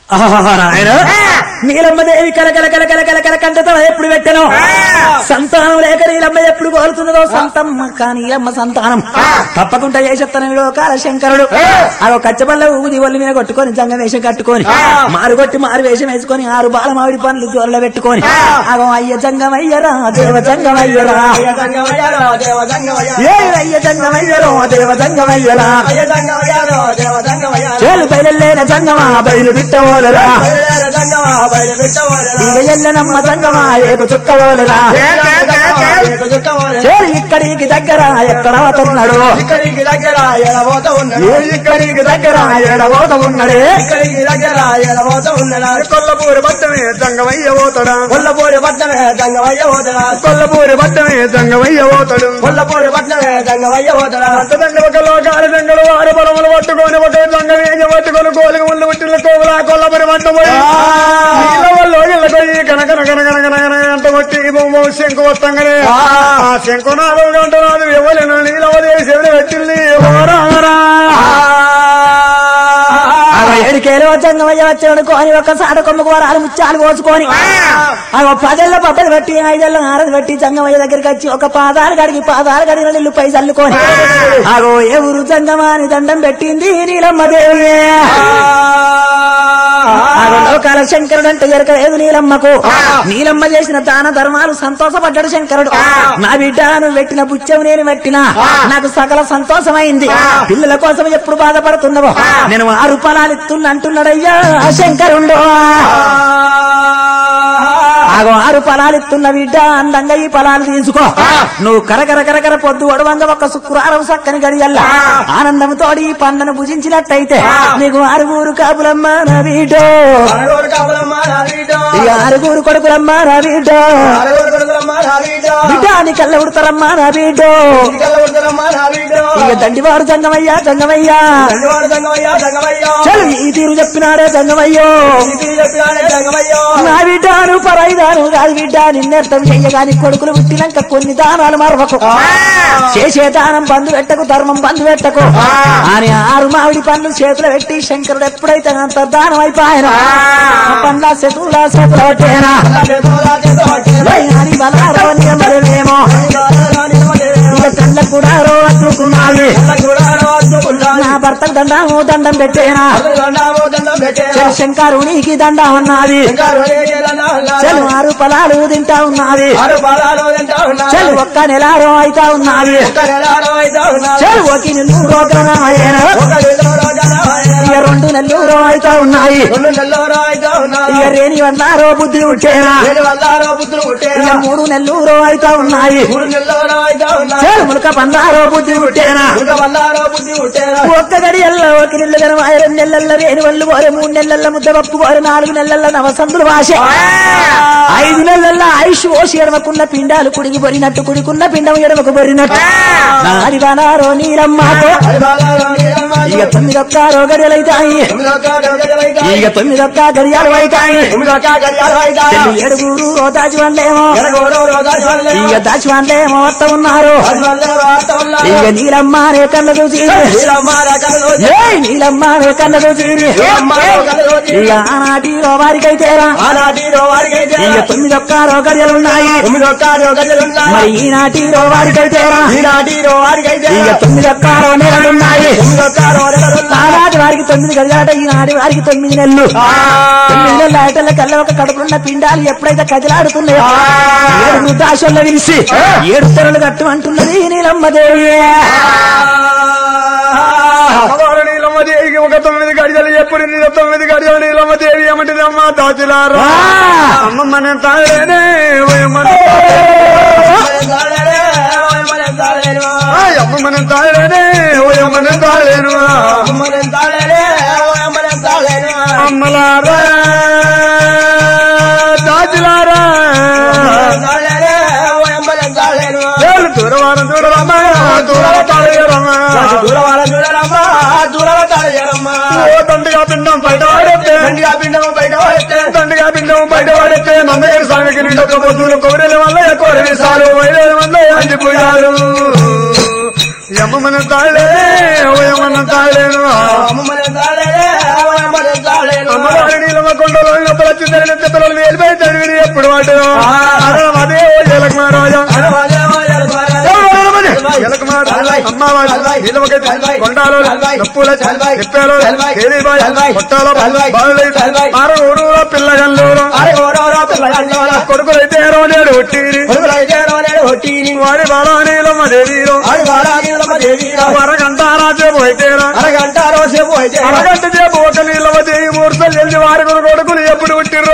ఆహా, నాయన నీలమ్మదేవి కలకల కలకల కలకల కంటతో ఎప్పుడు పెట్టను సంతానం లేక నీలమ్మ ఎప్పుడు కోరుతున్నదో సంతమ్మ కానీ నీలమ్మ సంతానం తప్పకుండా ఏ చెప్తాను కాల శంకరుడు అదో కచ్చబల్ల ఊది ఒళ్ళు మీద కొట్టుకొని జంగ వేషం కట్టుకొని మారు కొట్టి మారు వేషం వేసుకొని ఆరు బాల మామిడి పండ్లు జోర్ల పెట్టుకొని అగో అయ్య జంగమయ్యరా దేవ జంగమయ్యరా ఏ అయ్య జంగమయ్యరో దేవ జంగమయ్యరా చేలు బయలులేన జంగమా బయలు బిట్టవోలరా ఇక ఎల్లనమ్మ జంగమా ఏపు చుక్కవోలరా చేలు ఇక్కడికి దగ్గర ఎక్కడ అవుతున్నాడు ఇక్కడికి దగ్గర ఎడబోత ఉన్నాడు ఏ ఇక్కడికి దగ్గర ఎడబోత ఉన్నాడే ఇక్కడికి దగ్గర ఎడబోత ఉన్నాడు కొల్లపూరి పట్టమే జంగమయ్య పోతాడా కొల్లపూరి పట్నమే దంగవయ్య పోతడా కొల్లపూరి పట్టమే జంగమయ్య పోతాడు కొల్లపూరి పట్నమే దంగవయ్య పోతడా దండ ఒక లోకాల దండలు ఆరు బలములు పట్టుకొని ఒక జంగ వేగ పట్టుకొని కోలిక ముందు పుట్టిన కోవుల కొల్లపూరి పట్ట పోయి నీళ్ళ వల్ల ఇళ్ళకి కనకన కనకన కనకన అంట కొట్టి బొమ్మ శంకు వస్తాగానే ఆ శంకు నాలుగు గంట నాలుగు ఇవ్వలేను నీళ్ళవదే శివుడు పెట్టింది ఓరారా అగో ఏడుకేలో జంగమయ్య వచ్చాడు కొని ఒక్కసారి కొమ్మకు వరాలు ముత్యాలు కోసుకొని అగో పదేళ్ళ పబ్బది పెట్టి ఐదేళ్ళ ఆరది పెట్టి జంగమయ్య దగ్గరికి వచ్చి ఒక పాదాలు కడిగి పాదాలు కడిగిన నీళ్లు పై చల్లుకొని అగో ఏ ఊరు జంగమాని దండం పెట్టింది నీలమ్మ దేవి అగో లోకాల శంకరుడు అంటే ఎరకలేదు నీలమ్మకు నీలమ్మ చేసిన దాన ధర్మాలు సంతోషపడ్డాడు శంకరుడు నా బిడ్డ నువ్వు పెట్టిన బుచ్చం నేను పెట్టినా నాకు సకల సంతోషమైంది పిల్లల కోసం ఎప్పుడు బాధపడుతున్నావో నేను ఆరు ఫలాలు ఇస్తున్నా అంటున్నాడయ్యా ఆ శంకరుండు ఆగో ఆరు ఫలాలు ఇస్తున్న బిడ్డ అందంగా ఈ ఫలాలు తీసుకో నువ్వు కరకర కరకర పొద్దు ఒడవంగ ఒక శుక్రవారం సక్కని గడియల్లా ఆనందంతో ఈ పండను భుజించినట్టయితే నీకు ఆరుగురు కాపులమ్మ నా బిడ్డో అరగోడు కాపులమ్మ నా వీడో. ఇక ఆరుగురు కొడుకులమ్మ నా బిడ్డో అరగోడు కొడుకులమ్మ నా వీడో. బిడ్డ నీ కళ్ళ ఉడతారమ్మా నా బిడ్డో ఇంటికెళ్ళ కొడుకులమ్మ నా వీడో. ఇక దండివాడు జంగమయ్యా జంగమయ్యా దండవాడు దంగమయ్య, దంగమయ్య. చలు ఈ తీరు చెప్పినాడే జంగమయ్యో ఇంటికి చెప్పినాడే దంగమయ్య. నా బిడ్డాను పరైదాను కాదు బిడ్డ నిన్నర్థం చెయ్యగాని కొడుకులు పుట్టినాక కొన్ని దానాలు మరవకు చేసే దానం బంధు పెట్టకు ధర్మం బంధు పెట్టకు అని ఆరు మామిడి పండ్లు చేతులు పెట్టి శంకరుడు ఎప్పుడైతే అంత దానం అయిపోయాను పండ్ల శతుల శతులటేనా చేతులా చేతులా అని బలారో నియమలేమో ఇక కళ్ళ కూడా రో అట్టుకున్నావి కూడా రాజుకున్నాడు. నా భర్తకు దండము దండం పెట్టేనా దండాము దండం పెట్టేరా. చలు శంకరునికి దండం ఉన్నది శంకరు ఏగేలనా అన్నాడు. చలు ఆరు పొలాలు తింటా ఉన్నది ఆరు బాలాలు తింటా ఉన్నాడు. చలు ఒక్క నెలారో అయితా ఉన్నది ఒక్క నెలలో అయితే ఉన్నాడు. చలు ఒక నెల్లు రోగనాయన ఒక నెలలో రోజానా ఆయన. ఇక రెండు నెల్లూరో అయితా ఉన్నాయి రెండు నెలలో అయితే ఉన్నాడు. ఇక రేణి వన్నారో బుద్ధి ఉంటేనా ఏడు వల్లారో బుద్ధులు ఇక పుట్టేరా. మూడు నెల్లూరో అయితా ఉన్నాయి మూడు నెలలో అయితే ఉన్నాడు. చలు ములక పందారో బుద్ధి ఉంటేనా ఒక వల్లారో బుద్ధి పుట్టేరా. ఒక్క గడియల్లో ఒక నెల్లు గనమాయ రెండు నెలల్లో రేణి వల్లు పోరే మూడు నెలల్లో ముద్ద పప్పు పోరే నాలుగు నెలల్లో నవసంతులు భాష ఐదు నెలల్లో ఆయుష్ ఓసి ఎడమకున్న పిండాలు కుడికి పొరినట్టు కుడికున్న పిండం ఎడమకు పొరినట్టు నాది బానారో నీరమ్మాతో అది బాలారో నీలమ్మ. ఇక తొమ్మిది ఒక్క గడియలైతాయి తొమ్మిదో కాడ గడియలైతే. ఇక తొమ్మిది ఒక్క గడియాలు అవుతాయి తొమ్మిదో కాడ గడియాలైతే. ఏడుగురు దాచివాన్లేమో ఎనగోడో రోజా చూడలే. ఇక దాచివాన్లేమో వస్త ఉన్నారు పద్నాలుగో వార్త ఉన్నారు. ఇక నీలమ్మ నే కళ్ళ చూసి నీలమ్మ రకలు ఏ నీలమ్మ నే కళ్ళ చూసి నీలమ్మ రకలు ఇక ఆనాటి వారికైతేరా ఆనాటి వారికైతే ఇక తొమ్మిది ఒక్క గడియలున్నాయి తొమ్మిదో కాడ గడియలున్నారు. మరి ఈనాటి వారికైతేరా ఈనాటి వారికైతే ఇక తొమ్మిది ఒక్క నెలలున్నాయి తొమ్మిదో కాడ నెలలున్నారు. ఆనాటి వారికి తొమ్మిది గడియాట ఈనాటి వారికి తొమ్మిది నెలలు తొమ్మిది నెలల ఆటల కల్లా ఒక కడుపులున్న పిండాలు ఎప్పుడైతే కదిలాడుతున్నాయో ఏడు వృద్ధాశల్లో విలిసి ఏడు తెరలు కట్టు అంటున్నది నీలమ్మదేవి అమ్మవారు నీలమ్మ దేవికి ఒక తొమ్మిది గడియలు ఎప్పుడు నీళ్ళ తొమ్మిది గడియలు నీలమ్మ దేవి ఏమంటిది అమ్మ దాచిలారా అమ్మమ్మ నేను తాగలేనే ఓయమ్మ నేను ఆయ్ అమ్మమ్మ నేను తాగలేనే ఓయమ్మ నేను తాగలేను అమ్మలారా దాచిలారా ఏళ్ళు దూరవారం చూడరమ్మా దూరాల తాగలేరమ్మా ఓ తండ్రిగా పిండం బయట వాడేస్తే తండ్రిగా పిండం బయట వాడేస్తే నమ్మగారి స్వామికి నిండొక్క పొద్దులు కొబ్బరిల వల్ల ఎక్కువ విసాలు వైలేల వల్ల అంటిపోయారు యమ్మన తాళే ఓ యమ్మన తాళేను అమ్మవారి నీలమ్మ కొండలో లోపల వచ్చిందని చెత్తలో వేలిపోయి తడివిని ఎప్పుడు వాడు అదే ఓ జలకుమారాజా పిల్లగల్లూరు కొడుకులైతే రోనేడు ఒట్టిరి వారి బాలానీలమ్మ దేవీరు వరగంట రాజేపు అయితేరా అరగంట రోజేపు అయితే అరగంట చేపు ఒక నీళ్ళమ్మ దేవి మూర్తలు వెళ్ళి వారి కొడుకులు ఎప్పుడు పుట్టిర్రు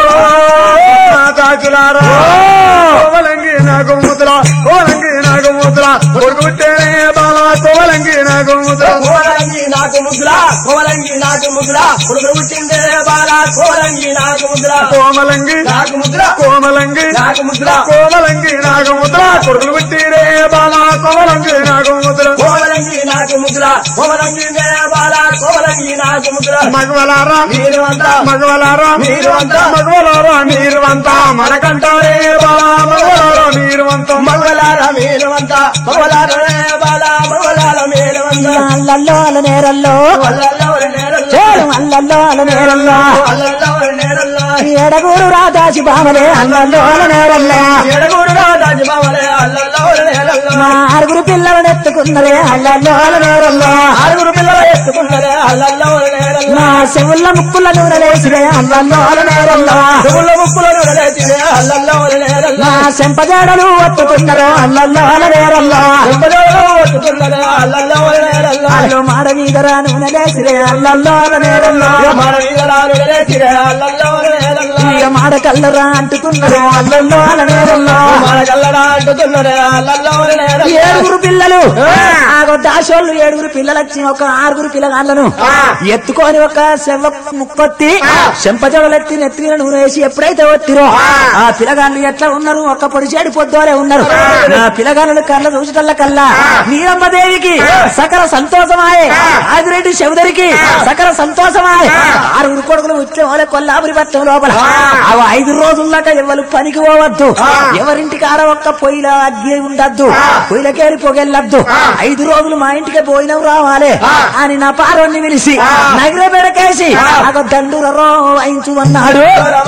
కాచులారా కోవలంగి నాకు ముద్ర కోవలంగి నాకు ముద్ర కొడుకు పుట్టేనే బాలా కోవలంగి నాకు ముద్ర కోలంగి నాకు ముద్ర కోలంగి నాకు ముద్ర కొడుకు పుట్టిందే బాల కోలంగి నాకు ముద్ర కోమలంగి నాకు ముద్ర కోమలంగి నాకు ముద్ర కోమలంగి నాకు ముద్ర కొడుకులు పుట్టిరే బాలా కోమలంగి నాకు ముద్ర కోలంగి నాకు ముద్ర కోలంగి బాల కోలంగి నాకు ముద్ర మగవలారా మీరు అంతా మగవలారా మీరు అంతా మగవలారా మీరు అంతా మనకంటారే బాలా మగవలారా మీరు అంతా మంగళార మీరు అంతా మంగళార బాల మంగళార మీరు అంతా అల్లల్లో అల నేరల్లో వల్లల్లో నేరల్లో చేరు అల్లల్లో అల నేరల్లో వల్లల్లో నేరల్లో ఏడగూరు రాదాసి బామలే అల్లల్లో అల నేరల్లో ఎడగూడు రాజు బావలే అల్లల్లో నేరల్లో నా ఆరుగురు పిల్లలను ఎత్తుకున్నరే అల్లల్లో అల నేరల్లో ఆరుగురు పిల్లలు ఎత్తుకున్నారే అల్లల్లో నేరల్లో నా చెవుల్ల ముక్కుల నూనె లేసిరే అల్లల్లో అల నేరల్లో చెవుల ముక్కులను వదిలేసినే అల్లల్లో నేరల్లో నా చెంపజాడలు ఒత్తుకున్నరు అల్లల్లో అల నేరల్లో చెంపలలో వస్తున్నదే అల్లల్లో నేరల్లో అల్లు మాడ మీదరా నూనె లేసిరే అల్లల్లో అల నేరల్లో మన వీరాలు వదిలేసినే అల్లల్లో నేరల్లో ఇక మాడ కల్లరా అంటుకున్నరు అల్లల్లో అల నేరల్లో మన కల్లడా అంటుతున్నదే అల్లల్లో నేరల్లో ఏడుగురు పిల్లలు ఆగో దాసోళ్ళు ఏడుగురు పిల్లలు వచ్చి ఒక ఆరుగురు పిల్లగాళ్ళను ఎత్తుకొని ఒక శవ ముక్కొత్తి చెంపజడలెత్తి నెత్తి మీద నూనె వేసి ఎప్పుడైతే ఒత్తిరో ఆ పిల్లగాళ్ళు ఎట్లా ఉన్నారు ఒక్క పొడి చేడి పొద్దులే ఉన్నారు నా పిల్లగాళ్ళు కళ్ళ చూసటల్ల కల్లా నీరమ్మదేవికి సకల సంతోషమాయే ఆదిరెడ్డి శివదరికి సకల సంతోషమాయే ఆరుగురు కొడుకులు ఉచ్చే వాళ్ళ కొల్లాపురి పట్టం లోపల అవి ఐదు రోజుల్లాక ఎవరు పనికి పోవద్దు ఎవరింటికి ఆర ఒక్క పొయ్యిల అగ్గి ఉండద్దు పొయ్యిలకేరి పొగెళ్ళద్దు ఐదు రోజులు మా ఇంటికి పోయినవు రావాలి అని నా పారోని పిలిచి నగర బెడకేసి ఒక దండూరరో వాయించుమన్నాడు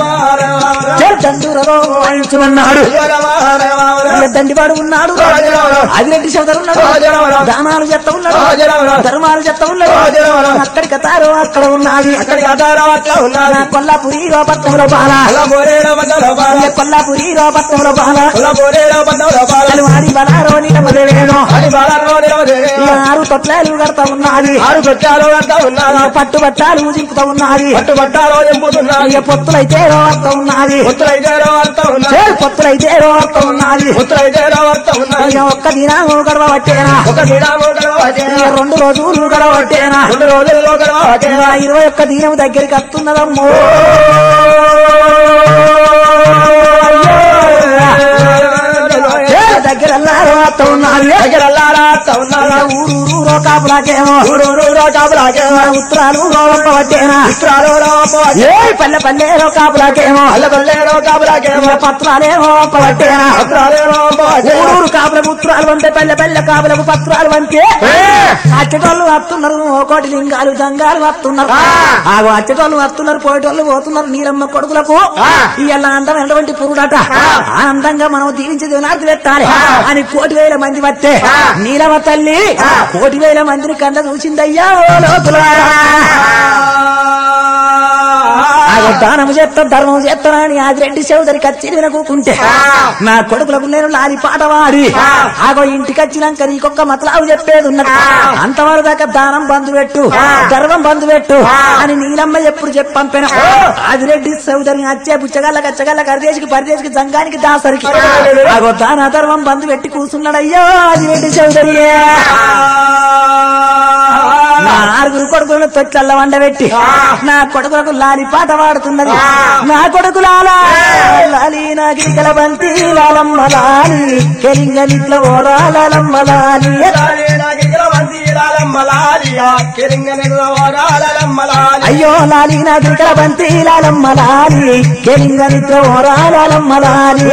చెల్ దండూరరో వాయించుమన్నాడు ఇక దండివాడు ఉన్నాడు ఆదిరెడ్డి సోదరు ఉన్నాడు దానాలు చెత్త ఉన్నాడు ధర్మాలు చెత్త ఉన్నాడు అక్కడికి తారు అక్కడ ఉన్నది నా కొల్లాపురి రోపత్నంలో బాల ఇక కొల్లాపురి రోపత్నంలో బాల వాడి బలారో నిలబడలేను ఇక ఆరు తొట్లాలు కడతా ఉన్నది ఆరు పెట్టాలో అంతా ఉన్నారా ఇక పట్టు బట్టాలు దింపుతా ఉన్నది పట్టు పట్టాలో ఎంపుతున్నా ఇక పొత్తులైతే రోవర్త ఉన్నది ఉత్తరైతే అంతా ఉన్నా చేరు పొత్తులైతే రోవర్త ఉన్నది ఉత్తరైతే అంతా ఉన్నా ఇక ఒక్క దినాము గడవ పట్టేనా ఒక దినాము ఇక రెండు రోజులు గడవ పట్టేనా రెండు రోజుల్లో ఇక ఇరవై ఒక్క దినం దగ్గరికి వస్తున్నదమ్మో చేరు దగ్గర రోవర్త ఉన్నది ఉన్నారా ఇక ఊరు ఊరు కాపులాకేమో ఊరూరు కాపులాకే ఉత్తరాలు రోవర్త పట్టేనా ఉత్తరాలు ఏ పల్లె పల్లె కాపులాకేమో అల్లబల్లేరో కాపులాకే ఇక పత్రాలేమో పట్టేనా ఉత్తరాలేరో ఊరూరు కాపులకు ఉత్తరాలు వంతే పల్లె పల్లె కాపులకు పత్రాలు వంతే అచ్చటోళ్ళు వస్తున్నారు ఒకటి లింగాలు జంగాలు వస్తున్నారు ఆ అచ్చటోళ్ళు వస్తున్నారు పోయేటోళ్ళు పోతున్నారు నీలమ్మ కొడుకులకు ఇవాళ అందం ఎటువంటి పురుడట ఆనందంగా మనం దీవించి దినార్థి పెట్టాలి అని కోటి వేల మంది వస్తే నీలమ్మ తల్లి కోటి వేల మందిని కంద చూసిందయ్యా ఓ లోతులారా. ఆగో దానము చేస్తా ధర్మం చేస్తానని ఆదిరెడ్డి చౌదరి కచ్చి వినకుంటే నా కొడుకులకు నేను లాలి పాట వాడి ఆగో ఇంటికి వచ్చినాక నీకొక్క మతలావు చెప్పేది ఉన్నది అంతవరకు దాకా దానం బంధు పెట్టు గర్వం బంధు పెట్టు అని నీలమ్మ ఎప్పుడు చెప్పి పంపిన ఆదిరెడ్డి చౌదరి అచ్చే పుచ్చగల్ల కచ్చగల్ల కరిదేశికి పరిదేశికి జంగానికి దాసరికి ఆగో దాన ధర్మం బంధు పెట్టి కూర్చున్నాడయ్యో ఆదిరెడ్డి చౌదరి నా ఆరుగురు కొడుకులను తొచ్చల్ల వండబెట్టి నా కొడుకులకు లాలి పాట పాడుతున్నది నా కొడుకు లాలా లాలి నా గిరికల బంతి లాలమ్మ లాలి కెలింగలిట్ల ఓరా లాలమ్మ లాలి అయ్యో లాలి నా గిరికల బంతి లాలమ్మ లాలి కెలింగలిట్ల ఓరా లాలమ్మ లాలి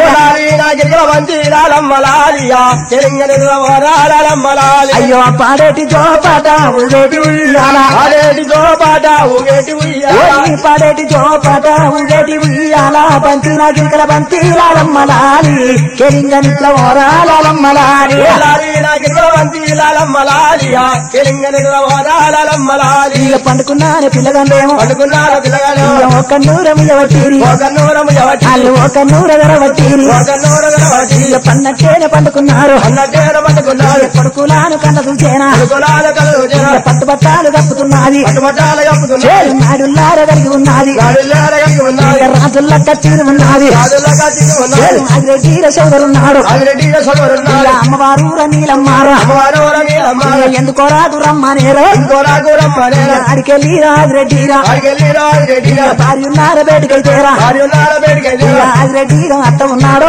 అయ్యో పాడేటి జో పాట ఊగేటి ఉయ్యాల పాట ఊగేటి ఓ ఈ పాడేటి జో పాట ఊగేటి లాల బంతి నా గిరికల బంతి లాలమ్మ లాలి కెలింగ నిట్ల ఓరాలమ్మ లాలి ఇక పండుకున్నాను పిల్లగండేమో ఇక ఒక నూరం ఇవ్వటీరి వాళ్ళు ఒక నూర గరవటీరి ఇక పన్నట్టేనే పండుకున్నారు ఇక కొడుకులాను కన్న చూచేనా ఇక పట్టు బట్టాలు కప్పుతున్నది చేరు నాడుల్లార కలిగి ఉన్నది ఇక రాజుల్లా కచ్చిరి ఉన్నది చేరు నాగిరెడ్డి సోదరున్నాడు ఇక అమ్మవారు నీలమ్మారా ఇక ఎందుకో రాదు రమ్మనేరో అడికెళ్ళి రాజిరెడ్డిరా ఇక భార్య ఉన్నార బయటకైతేరా ఇక రాజిరెడ్డి అత్త ఉన్నాడు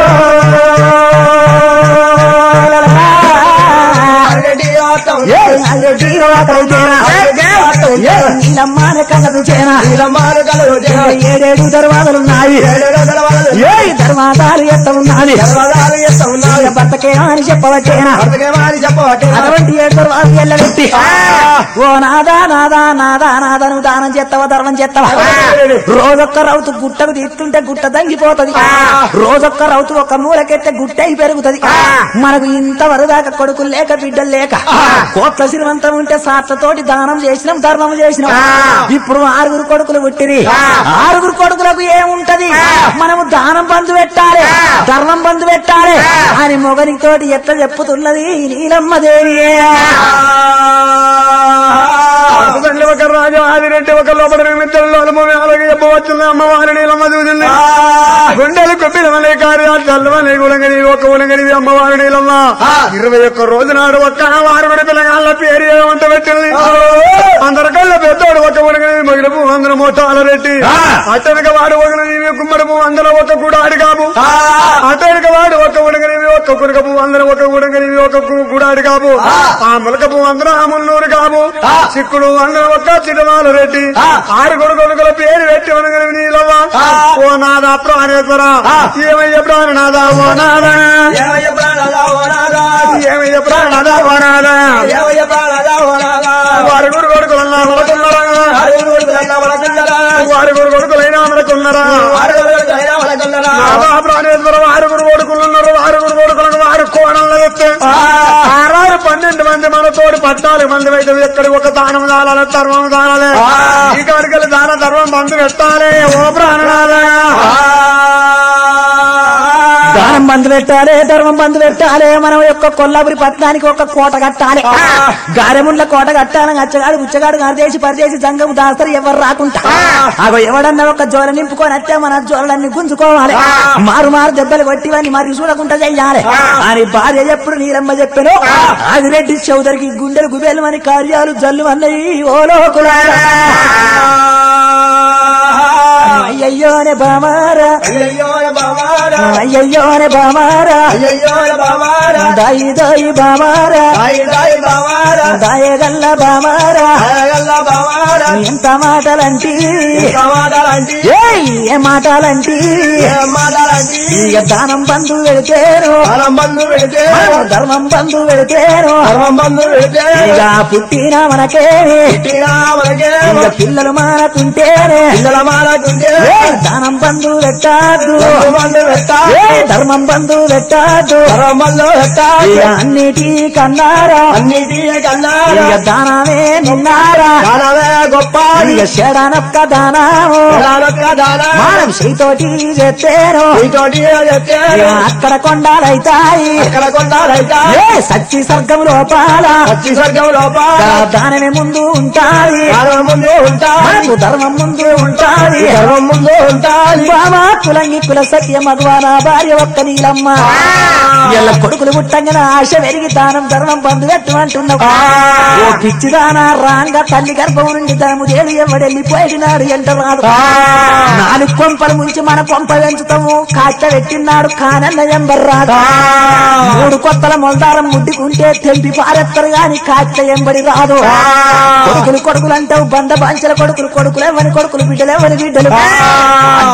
ఏ రాజిరెడ్డి అతడైతేరా ఏ నీలమ్మాన కన్నదు చేరా ఇక ఏడేడు దర్వాజలున్నాయి ఏ దర్వాజాలు ఎత్త ఉన్నది ఇక భర్తకే అని చెప్పవచ్చేనా అటువంటి ఏడు దర్వాజలు ఎల్లబెట్టి ఓ నాదా నాదా నాదా నాదా నువ్వు దానం చేస్తావా ధర్మం చేస్తావా రోజొక్క రౌతు గుట్టకు తీస్తుంటే గుట్ట తంగిపోతది రోజొక్క రౌతు ఒక మూలకెత్తే గుట్టై పెరుగుతది మనకు ఇంతవరకు దాకా కొడుకులు లేక బిడ్డలు లేక కోట్ల శ్రీమంతం ఉంటే సాట్లతోటి దానం చేసినాం ధర్మం చేసినాం ఇప్పుడు ఆరుగురు కొడుకులు పుట్టిరి ఆరుగురు కొడుకులకు ఏముంటది మనము దానం బంధు పెట్టాలి ధర్మం బంధు పెట్టాలి అని మొగని తోటి ఎట్లా చెప్పుతున్నది నీలమ్మ దేవి తండ్రి ఒక రాజు ఆదిరెడ్డి ఒక లోపల నిమిత్తంలో అనుభవం అలాగే చెప్పవచ్చుంది అమ్మవారి నీలమ్మ చూసింది గుండెలు కొబ్బిలమనే కార్యాలు చల్లవని గుణగని ఒక ఉలగని అమ్మవారి నీలమ్మ ఇరవై ఒక్క రోజు నాడు ఒక్క ఆరుగుడి పిల్లగాళ్ళ పేరు ఏమంట పెట్టింది అందరికల్లా పెద్దోడు ఒక ఉలగని మగిడపు అందరం మోటాల రెట్టి అతనిక వాడు ఒక కుమ్మడపు అందరూ ఒక గుడాడి కాపు అతనిక వాడు ఒక ఉడగనివి ఒక కురకపు అందరూ ఒక ఉడగనివి ఒక కు- గుడాడి కాపు ఆ ములకపు అందరూ ఆ మున్నూరు కాపు చిక్కుడు అందరూ ఒక చిటమాల రెడ్డి ఆరు కొడుకొడుకుల పేరు పెట్టి ఉనగనివి నీలవ్వ ఓ నాదా ప్రాణేశ్వర ఏమయ్య ప్రాణనాథ ఓ నాదా ఏమయ్య ప్రాణనాథ ఓ నాదా వారి గురు కొడుకులన్నా మనకున్నారా వారి గురు కొడుకులైనా మనకున్నారా నాదా ప్రాణేశ్వర వారు గురు కొడుకులున్నారు వారు గురు కొడుకులను వారు కోణంలో ఎత్తే ఆరారు పన్నెండు మంది మన తోడు పద్నాలుగు మంది అయితే ఎక్కడి ఒక దానం దానాలి ధర్మం దానాలి ఈ కాడికెళ్ళి దాన ధర్మం మందు పెట్టాలి ఓ ప్రాణనాథ దానం బంధు పెట్టాలి ధర్మం బంధు పెట్టాలి మనం యొక్క కొల్లాపురి పట్టణానికి ఒక కోట కట్టాలి గారెముండ్ల కోట కట్టాలని అచ్చగాడు బుచ్చగాడు గారిదేసి పరిచేసి జంగము దాస్తారు ఎవరు రాకుండా అగో ఎవడన్నా ఒక జోల నింపుకొని వస్తే మన జోలన్నీ గుంజుకోవాలి మారు మారు దెబ్బలు కొట్టివని మరి చూడకుండా చెయ్యాలి అని భార్య ఎప్పుడు నీలమ్మ చెప్పాను ఆదిరెడ్డి చౌదరికి గుండెలు గుబేలు అని కార్యాలు జల్లు అన్నయి ఓ లోకులారా అయ్యయ్యోనే బామారా అయ్యయ్యోనే బామారా దాయి దాయి బామారా దాయగల్ల బామారా ఎంత మాటలంటి ఏయ్, ఏ మాటలంటి ఇక దానం బంధు వెళితేను ధర్మం బంధు వెళితేను ఇక పుట్టిన మనకేమి ఇక పిల్లలు మానకుంటేనే ఏ దానం బంధు పెట్టాదు ఏ ధర్మం బంధు పెట్టాదు ఇక అన్నిటి కన్నారా అన్నిటి కన్నా ఇక దానమే నిన్నారా గొప్ప ఇక శరణొక్క దానము మనం శ్రీతోటి చెప్పాను నీతోటి చెప్తే ఇక అక్కడ కొండాలైతాయి అక్కడ కొండాలైతా ఏ సచ్చి స్వర్గం లోపాల పచ్చి స్వర్గం లోపల ఇక దానమే ముందు ఉంటాది ధర్మం ముందు ఉంటా మనకు ధర్మం ముందు ఉంటాది ధర్మం ముందు ఉంటాది బామా కులంగి కుల సత్య మగవాన భార్య ఒక్క నీలమ్మ ఎల్ల కొడుకులు పుట్టంగన ఆశ పెరిగి దానం ధర్మం బంధు పెట్టమంటున్నావు ఓ పిచ్చిదాన రాంగ తల్లి గర్భం నుండి ధనము దేవి ఎవడెళ్ళిపోయినాడు ఎంట రాదు నాలుగు కొంపలు ముంచి మన కొంప పెంచుతాము కాచ పెట్టినాడు కానన్న ఎంబర్ రాదు మూడు కొత్తల మొలదారం ముడ్డుకుంటే తెంపి పారెత్తరు గాని కాచ ఎంబడి రాదు కొడుకులు కొడుకులు అంటావు బంద బాంచల కొడుకులు కొడుకులు ఎవరి కొడుకులు బిడ్డలు ఎవరి బిడ్డలు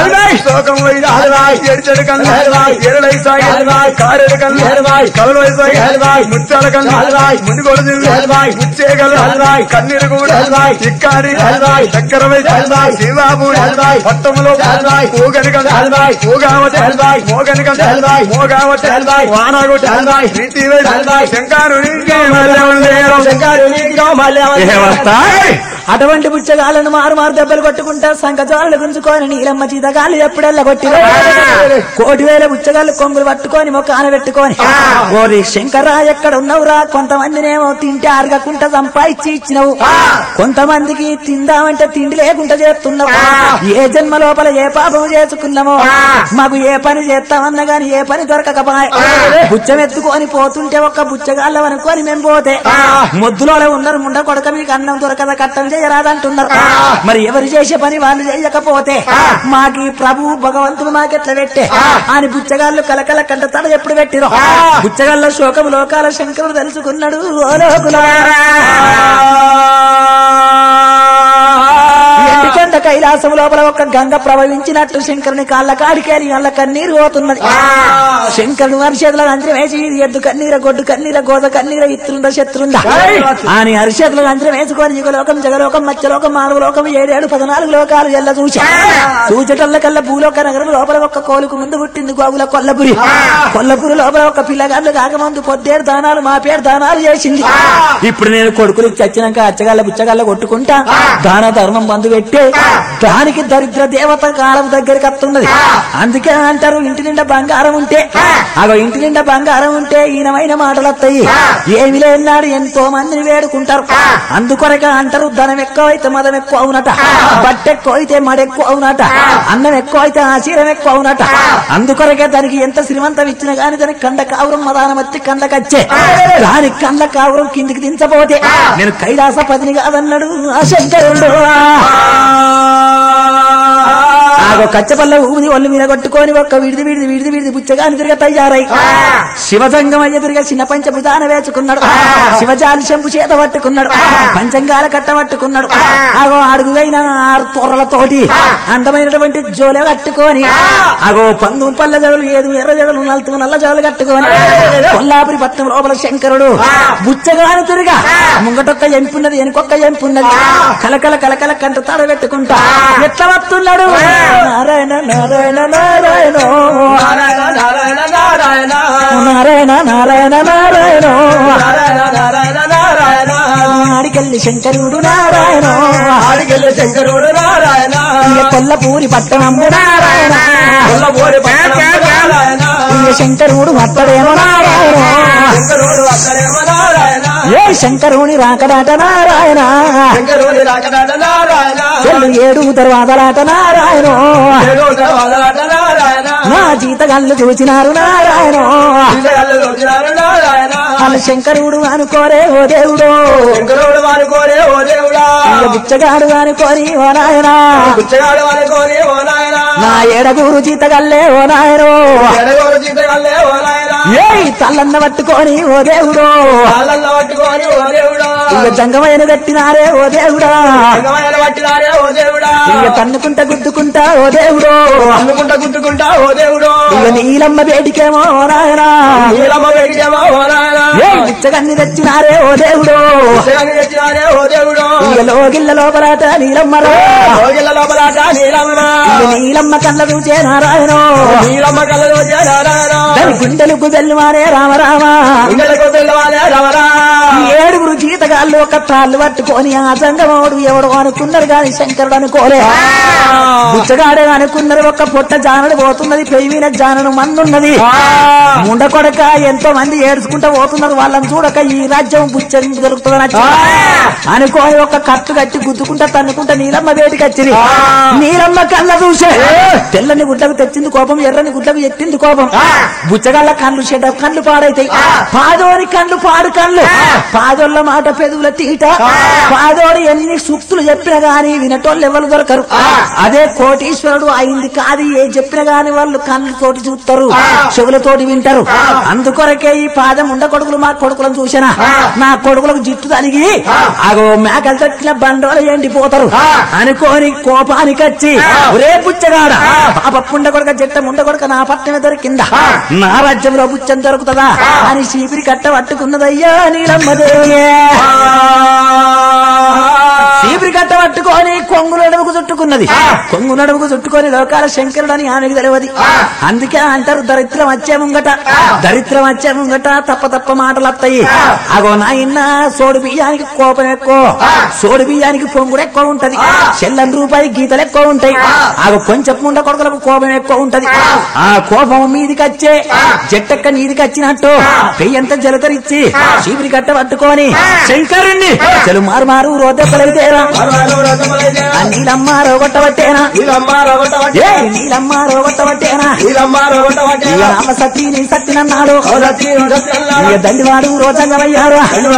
హల్వాయ్ శోకం వైద హల్వాయ్ ఎడిచెడు కన్ను హల్వాయ్ ఎరలై సాగి హల్వాయ్ కారెడు కన్ను హల్వాయ్ కలవై సాగి హల్వాయ్ ముత్యాల కన్ను హల్వాయ్ మునిగోడు దిల్లు హల్వాయ్ ముచ్చేగలు హల్వాయ్ కన్నీరు కూడా హల్వాయ్ ఇక్కారి హల్వాయ్ చక్కెర వైద హల్వాయ్ శివాబూడి హల్వాయ్ పట్టములో హల్వాయ్ ఊగని కంద హల్వాయ్ ఊగావతి హల్వాయ్ మోగని కంద హల్వాయ్ మోగావతి హల్వాయ్ వానాగొట్టి హల్వాయ్ ప్రీతి వైద హల్వాయ్ శంకారుని అటువంటి బుచ్చగాలను మారు మారు దెబ్బలు కొట్టుకుంటా సంకజాలను గుంజుకొని నీలమ్మ చీతగాలు ఎప్పుడెల్లా కొట్టి కోటి వేల బుచ్చగాళ్ళు కొంగులు పట్టుకొని మొక్కాన పెట్టుకొని ఓరి శంకరా ఎక్కడ ఉన్నవురా కొంతమందినేమో తింటే అరగకుండా సంపాదించి ఇచ్చినవు కొంతమందికి తిందామంటే తిండి లేకుండా చేస్తున్నావు ఏ జన్మ లోపల ఏ పాపం చేసుకున్నామో మాకు ఏ పని చేస్తామన్నా గాని ఏ పని దొరకకపోయే బుచ్చం ఎత్తుకొని పోతుంటే ఒక్క బుచ్చగాళ్ళం అనుకొని మేము పోతే మొద్దులోనే ఉన్నారు ముండ కొడక మీకు అన్నం దొరకద కట్టం చేయరాదంటున్నారు మరి ఎవరు చేసే పని వాళ్ళు చేయకపోతే మాకు ఈ ప్రభు భగవంతుడు మాకెట్లా పెట్టే అని బుచ్చగాళ్ళు కలకల కంట తడ ఎప్పుడు పెట్టిరో బుచ్చగాళ్ళ శోకం లోకాల శంకరుడు తెలుసుకున్నాడు ఓ లోకులారా. ఎండికొండ కైలాసం లోపల ఒక గంగ ప్రవహించినట్టు శంకరుని కాళ్ళ కాడికేరి వాళ్ళ కన్నీరు పోతున్నది శంకరుడు అరిచేతుల అంతరం వేసి ఎద్దు కన్నీర గొడ్డు కన్నీర గోద కన్నీర ఇత్రుండ శత్రుండ అని అరిచేతుల అంతరం వేసుకొని యుగలోకం జగలోకం మత్స్యలోకం మానవ లోకం ఏడేడు పద్నాలుగు లోకాలు ఎల్ల చూసా చూచటల్ల కల్లా భూలోక నగరం లోపల ఒక కోలుకు ముందు పుట్టింది గోగుల కొల్లపురి కొల్లపురి లోపల ఒక పిల్లగాళ్ళు కాకముందు పొద్దేరు దానాలు మా పేరు దానాలు చేసింది ఇప్పుడు నేను కొడుకులు చచ్చినాక అచ్చగాళ్ళ బుచ్చగాళ్ళ కొట్టుకుంటా దాన ధర్మం బంధు పెట్టే దానికి దరిద్ర దేవత కాలం దగ్గరికి వస్తున్నది అందుకే అంటారు ఇంటి నిండా బంగారం ఉంటే అగో ఇంటి నిండా బంగారం ఉంటే ఈయనమైన మాటలు వస్తాయి ఏమి లేనాడు ఎంతో మందిని వేడుకుంటారు అందుకొరక అంటారు ధనం ఎక్కువ అయితే మదం ఎక్కువ అవునట బట్ట ఎక్కువ అయితే మడ ఎక్కువ అవునట అన్నం ఎక్కువ అయితే ఆశీరం ఎక్కువ అవునట అందుకొరకే దానికి ఎంత శ్రీమంతం ఇచ్చినా గాని దానికి కండ కావురం మదానం వచ్చి కండ్లకచ్చే దానికి కండ్ల కావురం కిందికి దించబోతే నేను కైలాస పదిని కాదన్నాడు ఆ శంకరుడు ఆగో కచ్చపల్ల ఊది ఒళ్ళు మీద కొట్టుకొని ఒక్క విడిది విడిది విడిది విడిది బుచ్చగాని తిరిగి తయారై శివజంగం అయ్య తిరిగి చిన్న పంచభుజాన వేసుకున్నాడు శివజాలి శంపు చేత పట్టుకున్నాడు పంచంగాల కట్ట పట్టుకున్నాడు ఆగో అడుగువైన ఆరు తొర్రలతోటి అందమైనటువంటి జోలే కట్టుకొని ఆగో పందు పల్ల జగలు ఏదు ఎర్ర జగలు నలుతు నల్ల జగలు కట్టుకొని కొల్లాపురి పట్నం లోపల శంకరుడు బుచ్చగాని తిరిగా ముంగటొక్క ఎంపున్నది వెనుకొక్క ఎంపున్నది కలకల కలకల కంట తాడ పెట్టుకుంటా ఎట్లా వస్తున్నాడు నారాయణ నారాయణ నారాయణ నారాయణ నారాయణ నారాయణ నారాయణ నారాయణ నారాయణ నారాయణ నారాయణ నారాయణ ఆడికెళ్ళి శంకరుడు నారాయణ ఆడికెళ్ళి శంకరుడు నారాయణ ఇక కొల్లపూరి పట్టణము నారాయణ కొల్లబోరి పట్టణం నారాయణ ఇక శంకరుడు అత్తడేమో నారాయణ శంకరుడు అక్కడేమో నారాయణ ఏ శంకరుని రాకడాట నారాయణ శంకరుని రాకడాట నారాయణ చెల్లు ఏడు తర్వాతలాట నారాయణ ఏడో వదలాట నారాయణ నా జీతగాళ్ళు చూచినారు నారాయణ పిల్లగాళ్ళు వచ్చినారు నారాయణ వాళ్ళ శంకరుడు అనుకోరే ఓ దేవుడు శంకరుడు వారి కోరే ఓ దేవుడా ఇక బిచ్చగాడు అనుకోని ఓ నాయన పుచ్చగాడు వారి కోరే ఓ నాయన నా ఏడగూరు జీతగల్లే ఓ నాయనో ఎడగోరు చింతగల్లే ఓ నాయన ఏ తల్లన్న పట్టుకొని ఓ దేవుడు కాళ్ళల్లో పట్టుకొని ఓ దేవుడా ఇక జంగమైన కట్టినారే ఓ దేవుడా రంగమైన పట్టినారే ఓ దేవుడా ఇక తన్నుకుంటా గుద్దుకుంటా ఓ దేవుడు అమ్ముకుంటా గుద్దుకుంటా ఓ దేవుడు ఇక నీలమ్మ వేడికేమో ఓ నాయన నీలమ్మ వెడికేమో ఓ నాయన ఏ బిచ్చగన్ని తెచ్చినారే ఓ దేవుడు పుచ్చగాన్ని తెచ్చినారే ఓ దేవుడు ఇక లోగిళ్ళ లోపలాట నీలమ్మరా భోగిల లోపలాట నీలమ్మ ఇక నీలమ్మ కళ్ళ చూచే నారాయణ నీలమ్మ కళ్ళలో నారాయణ దాని గుండెలకు మారే రామరామ ఇంగలకు పిల్లవాలే రవరా ఈ ఏడుగురు జీతగాళ్ళు ఒక తాళ్ళు పట్టుకొని ఆ సంగమోడు ఎవడు అనుకున్నారు గాని శంకరుడు అనుకోలే బుచ్చగాడే అనుకున్నారు ఒక పొట్ట జానడు పోతున్నది పెయిన జానను మందున్నది ముండ కొడక ఎంతో మంది ఏడుచుకుంటా పోతున్నారు వాళ్ళని చూడక ఈ రాజ్యం బుచ్చ దొరుకుతుందని అనుకోని ఒక కట్టు కట్టి గుద్దుకుంటా తన్నుకుంటా నీలమ్మ వేటికి వచ్చింది నీలమ్మ కళ్ళ చూసే తెల్లని గుడ్లకు తెచ్చింది కోపం ఎర్రని గుడ్లకు ఎత్తింది కోపం బుచ్చగల్ల కళ్ళు చెడ్డ కళ్ళు పాడైతాయి పాదోని కళ్ళు పాడు కళ్ళు పాదోళ్ళ మాట పెదవుల తీట పాదోడు ఎన్ని సూక్తులు చెప్పినా గాని వినటోళ్ళు ఎవరు దొరకరు అదే కోటీశ్వరుడు అయింది కాదు ఏ చెప్పినా గాని వాళ్ళు కళ్ళతోటి చూస్తారు చెవులతోటి వింటారు అందుకొరకే ఈ పాదం ఉండ కొడుకులు మా కొడుకులు కొడుకులను చూసినా నా కొడుకులకు జిట్టు తలిగి అగో మేకలు తట్టిన బండోలు ఎండిపోతారు అనుకోని కోపానికి వచ్చి ఒరే పుచ్చగాడ పాప పుండ కొడక జట్ట ముండ కొడక నా పట్టణమే దొరికిందా నా రాజ్యంలో పుచ్చం దొరుకుతుందా అని చీపిరి కట్ట పట్టుకున్నదయ్యా నీలమ్మదేవి చీపిరి కట్ట పట్టుకొని కొంగు నడుముకు చుట్టుకున్నది కొంగు నడుముకు చుట్టుకొని లోకాల శంకరుడు అని ఆమెకు తెలియదు అందుకే అంటారు దరిద్రం వచ్చే ముంగట దరిద్రం వచ్చే ముంగట తప్ప తప్ప మాటలు వస్తాయి అగో నాయన సోడు బియ్యానికి కోపం ఎక్కువ సోడు బియ్యానికి పొంగుడు ఎక్కువ ఉంటది చెల్లని రూపాయి గీతలు ఎక్కువ ఉంటాయి అగో కొంచెం ముండ కొడుకులకు కోపం ఎక్కువ ఉంటది ఆ కోపం మీదికి వచ్చే జట్టక్క నీదికి వచ్చినట్టు పెయ్యంత జలతరిచ్చి చీపిరి కట్ట పట్టుకొని శంకరుణ్ణి చెలు మారు మారు రోదెప్పలైతేరా నీలమ్మ రోగొట్టబట్టేనా ఏ నీలమ్మ రోగొట్టబట్టేనా ఇక రామ సత్తి నీ సత్తినన్నాడు ఇక దండివాడు రోజంగమయ్యారు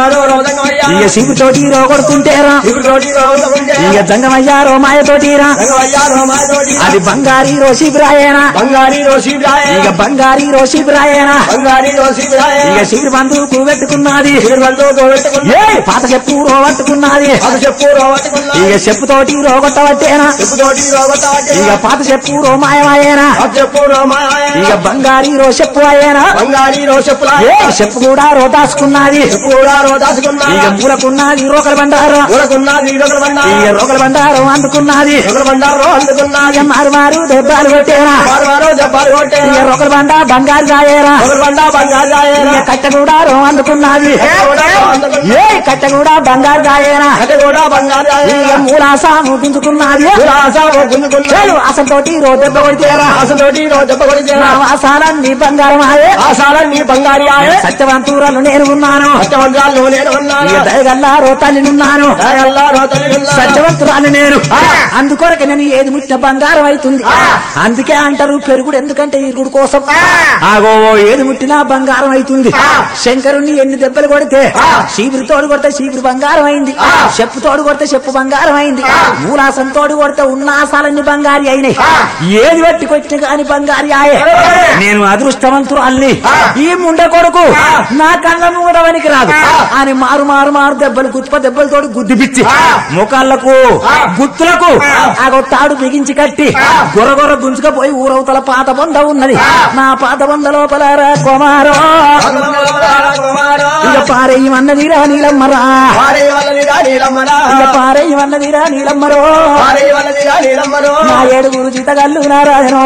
ఇక శివుతోటి రోగొడుతుంటేరా ఇక జంగమయ్యారో మాయతోటిరా అది బంగారీ రోషిబ్రాయేనా బంగారీ రోషి ఇక బంగారీ రోషిబ్రాయేనా బంగారీ రోషి ఇక శివుడు బంధువుకు పెట్టుకున్నది ఏ పాత చెప్పు రోగొట్టుకున్నది అది చెప్పు రోవట్టుకున్నా ఇక చెప్పుతోటి రోగొట్టబట్టేనా చెప్పుతోటి రోవట్టు ఇక పాత చెప్పు రోమాయమాయేనా అది చెప్పు రోమాయ ఇక బంగారీ రో చెప్పు అయ్యేనా బంగారీ రోషపులా ఏ చెప్పు కూడా రోదాసుకున్నది చెప్పు కూడా రోదాసుకున్నా ఇక మూలకున్నది రోకల బండారు ఊరకున్నా వీరొకరు బండారు ఇక రోకల బండారు అందుకున్నది ఒకరు బండారు అందుకున్నా ఇక మారు మారు దెబ్బలు కొట్టేనా వారు వారు జబ్బారు కొట్టే ఇక రోకల బండ బంగారు రాయేరా ఒకరు బండా బంగారు ఇక కట్ట కూడా రో అందుకున్నది అందుకున్నా ఏ కట్ట కూడా బంగారు రాయేనా అది కూడా బంగారు ఇక మూలాస ముగించుకున్నది చాలు అసంతోటి రో దెబ్బ కొడితేరా ఆసతోటి రోజు జబ్బ కొడితే నా వాసాలన్నీ బంగారం ఆయే ఆసాలన్నీ బంగారి ఆయే సత్యవంతురాలు నేను ఉన్నాను సత్యవంతాలు నేను ఇక ఉన్నాను దయగల్లా రోతాలినున్నాను దయగల్లా రోతలి ఉన్నాను సత్యవంతురాలు నేను అందుకొరకు నేను ఏది ముట్టిన బంగారం అవుతుంది అందుకే అంటారు పెరుగుడు ఎందుకంటే ఇరుగుడు కోసం ఆగో ఏది ముట్టినా బంగారం అవుతుంది శంకరుణ్ణి ఎన్ని దెబ్బలు కొడితే శీపురి తోడు కొడితే శీపురి బంగారం అయింది చెప్పు తోడు కొడితే చెప్పు బంగారం అయింది మూలాసం తోడు కొడితే ఉన్నాసాలన్నీ బంగారి అయినాయి ఏది పెట్టి కొట్టిన కాని బంగారి ఆయే నేను అదృష్టవంతురాల్ని ఈ ముండ కొడుకు నా కళ్ళ మూడవనికి రాదు అని మారు మారు మారు దెబ్బలు గుత్ప దెబ్బలతోటి గుద్ది పిచ్చి ముఖాలకు గుత్తులకు ఆగో తాడు బిగించి కట్టి గొర్ర గొర్ర గుంజుకపోయి ఊరవతల పాత బొంద ఉన్నది నా పాత బొంద లోపల రా కుమారో ఇక పారేయమన్నదిరా నీలమ్మరా ఇక పారేయమన్నదిరా నీలమ్మరో నా ఏడుగురు జీతగల్లు నారాయణ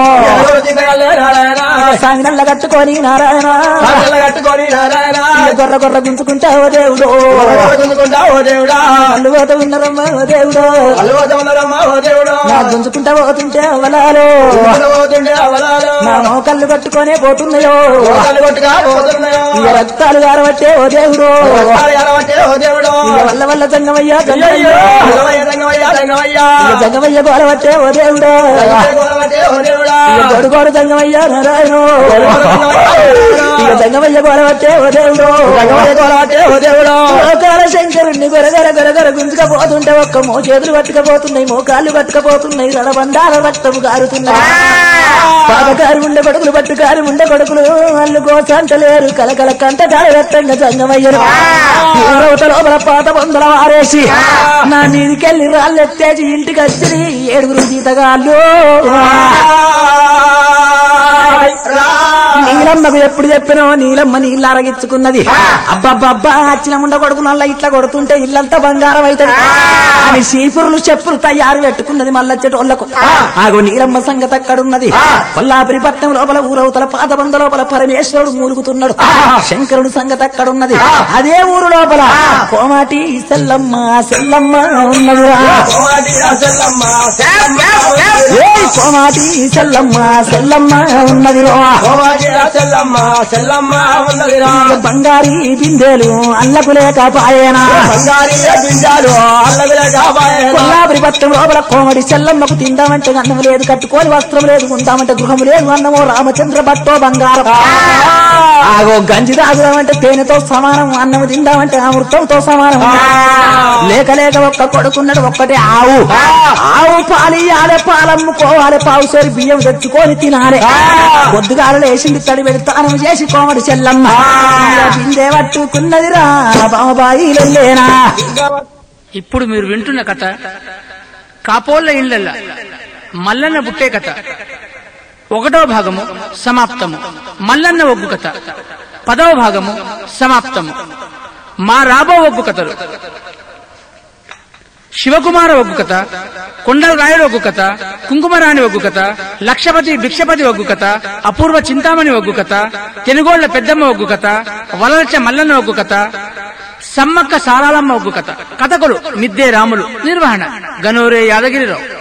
సాగినల్ల కట్టుకొని నారాయణ కట్టుకొని నారాయణ ఇక గొర్ర గొర్ర గుంజుకుంటావో దేవుడు ఓ దేవుడా అల్లు పోత ఉన్నరమ్మ ఓ దేవుడు అలవదమలరమ్మా ఓ దేవుడా నా గుంజుకుంటా పోతుంటే అవలాలు పోతుండే అవలాలు నా మోకళ్ళు కట్టుకొనే పోతున్నాయో మోకాలు కొట్టుగా పోతున్నాయో ఇక రక్తాలు గారబట్టే ఓ దేవుడు రక్తాలు ఎరవట్టే ఓ దేవుడు ఇక వల్ల వల్ల జంగమయ్యా జంగమయ్య రంగమయ్య రంగమయ్య రంగమయ్య ఇక జంగమయ్య గోరబట్టే ఓ దేవుడు రంగమయ్య ఓ దేవుడా ఇక గొడు గోడు జంగమయ్య నారాయణ ఇక జంగమయ్య గోరబట్టే ఓ దేవుడు రంగమయ్య గోలవట్టే ఓ దేవుడా లోకాల శంకరుణ్ణి గొరగర గొరగర గుంజుకపోతుంటే ఒక్క మో చేతులు పట్టుకపోతున్నాయి మోకాళ్ళు పట్టుకపోతున్నాయి రడబండాల రక్తము గారుతున్నాయి పాపకారు ఉండే కొడుకులు పట్టుకారు ఉండే కొడుకులు వాళ్ళు గోచంటలేరు కలకల కంట దాడి రక్తంగా జంగమయ్యరు ఊరవత లోపల పాత బొందల వారేసి నా మీదికెళ్ళి రాళ్ళు ఎత్తేసి ఇంటికి వచ్చి ఏడుగురు జీతగాళ్ళు నీలమ్మకు ఎప్పుడు చెప్పినో నీలమ్మ నీళ్ళు అరగించుకున్నది అబ్బబ్బబ్బా అచ్చిన ముండ కొడుకు నల్ల ఇట్లా కొడుతుంటే ఇల్లంతా బంగారం అవుతుంది అని సీపురులు చెప్పులు తయారు పెట్టుకున్నది మల్లచ్చెటోళ్లకు ఆగో నీలమ్మ సంగతి అక్కడున్నది కొల్లాపురి పట్నం లోపల ఊరవతల పాత బంద లోపల పరమేశ్వరుడు మూలుగుతున్నాడు శంకరుడు సంగతి అక్కడున్నది అదే ఊరు లోపల కోమాటి సెల్లమ్మ సెల్లమ్మ ఉన్నదిరా ఏ కోమాటి సెల్లమ్మ సెల్లమ్మ ఉన్నదిరా చెల్లమ్మ చెల్లమ్మ ఉన్నదిరా బంగారి బిందెలు అల్లకు లేకపాయేనా బంగారీ బింజాలు అల్లవిల కాపాయన కొల్లాపురి పట్టం లోపల కోమడి చెల్లమ్మకు తిందామంటే అన్నం లేదు కట్టుకోని వస్త్రం లేదు ఉందామంటే గృహం లేదు అన్నమో రామచంద్ర భట్టో బంగారం ఆగో గంజి తాగుదామంటే తేనెతో సమానం అన్నం తిందామంటే అమృతంతో సమానం లేక లేక ఒక్క కొడుకున్నాడు ఒక్కటే ఆవు ఆవు పాలు ఇయ్యాలి పాలమ్ముకోవాలి పావు సోరి బియ్యం తెచ్చుకొని తినాలి పొద్దుగాల లేచింది ఇత్తడి పెడతాను చేసి కోమడి చెల్లమ్మ ఇక బిందె పట్టుకున్నదిరా బాబాయి లేనా ఇప్పుడు మీరు వింటున్న కథ కాపోళ్ళ ఇళ్ళల్ల మల్లన్న పుట్టే కథ ఒకటో భాగము సమాప్తము మల్లన్న ఒగ్గు కథ పదవ భాగము సమాప్తము మా రాబో ఒగ్గు కథలు శివకుమార ఒగ్గు కథ కొండల రాయుడు ఒగ్గు కథ కుంకుమరాణి ఒగ్గు కథ లక్షపతి భిక్షపతి ఒగ్గు కథ అపూర్వ చింతామణి ఒగ్గు కథ తెనుగోళ్ల పెద్దమ్మ ఒగ్గు కథ వలలచ్చ మల్లన్న ఒగ్గు కథ సమ్మక్క సారాలమ్మ ఒగ్గు కథ కథకులు మిద్దే రాములు నిర్వహణ గనూరే యాదగిరిరావు